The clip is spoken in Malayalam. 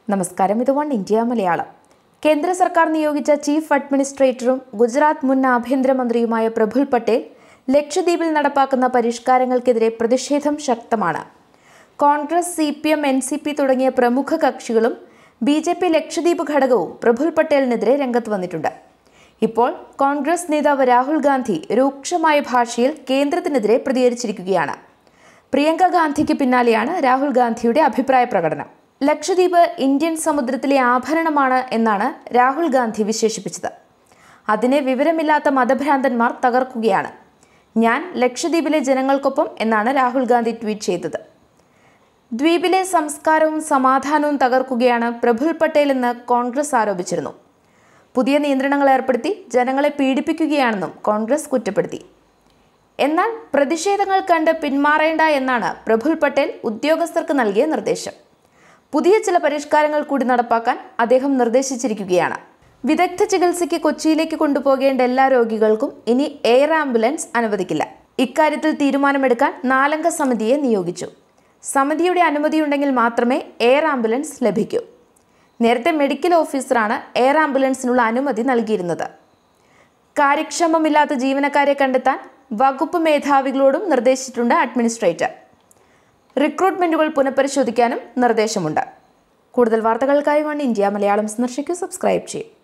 നമസ്കാരം ഇത് വൺ ഇന്ത്യ മലയാളം കേന്ദ്ര സർക്കാർ നിയോഗിച്ച ചീഫ് അഡ്മിനിസ്ട്രേറ്ററും ഗുജറാത്ത് മുൻ ആഭ്യന്തരമന്ത്രിയുമായ പ്രഫുൽ പട്ടേൽ ലക്ഷദ്വീപിൽ നടപ്പാക്കുന്ന പരിഷ്കാരങ്ങൾക്കെതിരെ പ്രതിഷേധം ശക്തമാണ് Congress C P M N C P തുടങ്ങിയ പ്രമുഖ കക്ഷികളും ബി ജെ പി ലക്ഷദ്വീപ് ഘടകവും പ്രഫുൽ പട്ടേലിനെതിരെ രംഗത്ത് വന്നിട്ടുണ്ട് ഇപ്പോൾ കോൺഗ്രസ് നേതാവ് രാഹുൽ ഗാന്ധി രൂക്ഷമായ ഭാഷയിൽ കേന്ദ്രത്തിനെതിരെ പ്രതികരിച്ചിരിക്കുകയാണ് പ്രിയങ്ക ഗാന്ധിക്ക് പിന്നാലെയാണ് രാഹുൽ ഗാന്ധിയുടെ അഭിപ്രായ പ്രകടനം ലക്ഷദ്വീപ് ഇന്ത്യൻ സമുദ്രത്തിലെ ആഭരണമാണ് എന്നാണ് രാഹുൽ ഗാന്ധി വിശേഷിപ്പിച്ചത് അതിനെ വിവരമില്ലാത്ത മതഭ്രാന്തന്മാർ തകർക്കുകയാണ് ഞാൻ ലക്ഷദ്വീപിലെ ജനങ്ങൾക്കൊപ്പം എന്നാണ് രാഹുൽ ഗാന്ധി ട്വീറ്റ് ചെയ്തത് ദ്വീപിലെ സംസ്കാരവും സമാധാനവും തകർക്കുകയാണ് പ്രഫുൽ പട്ടേൽ എന്ന് കോൺഗ്രസ് ആരോപിച്ചിരുന്നു പുതിയ നിയന്ത്രണങ്ങൾ ഏർപ്പെടുത്തി ജനങ്ങളെ പീഡിപ്പിക്കുകയാണെന്നും കോൺഗ്രസ് കുറ്റപ്പെടുത്തി എന്നാൽ പ്രതിഷേധങ്ങൾ കണ്ട് പിന്മാറേണ്ട എന്നാണ് പ്രഫുൽ പട്ടേൽ ഉദ്യോഗസ്ഥർക്ക് നൽകിയ നിർദ്ദേശം പുതിയ ചില പരിഷ്കാരങ്ങൾ കൂടി നടപ്പാക്കാൻ അദ്ദേഹം നിർദ്ദേശിച്ചിരിക്കുകയാണ് വിദഗ്ധ ചികിത്സയ്ക്ക് കൊച്ചിയിലേക്ക് കൊണ്ടുപോകേണ്ട എല്ലാ രോഗികൾക്കും ഇനി എയർ ആംബുലൻസ് അനുവദിക്കില്ല ഇക്കാര്യത്തിൽ തീരുമാനമെടുക്കാൻ നാലംഗ സമിതിയെ നിയോഗിച്ചു സമിതിയുടെ അനുമതിയുണ്ടെങ്കിൽ മാത്രമേ എയർ ആംബുലൻസ് ലഭിക്കൂ നേരത്തെ മെഡിക്കൽ ഓഫീസറാണ് എയർ ആംബുലൻസിനുള്ള അനുമതി നൽകിയിരുന്നത് കാര്യക്ഷമമില്ലാത്ത ജീവനക്കാരെ കണ്ടെത്താൻ വകുപ്പ് മേധാവികളോടും നിർദ്ദേശിച്ചിട്ടുണ്ട് അഡ്മിനിസ്ട്രേറ്റർ റിക്രൂട്ട്മെന്റുകൾ പുനഃപരിശോധിക്കാനും നിർദ്ദേശമുണ്ട് കൂടുതൽ വാർത്തകൾക്കായി വൺ ഇന്ത്യ മലയാളം സന്ദർശിക്കൂ സബ്സ്ക്രൈബ് ചെയ്യും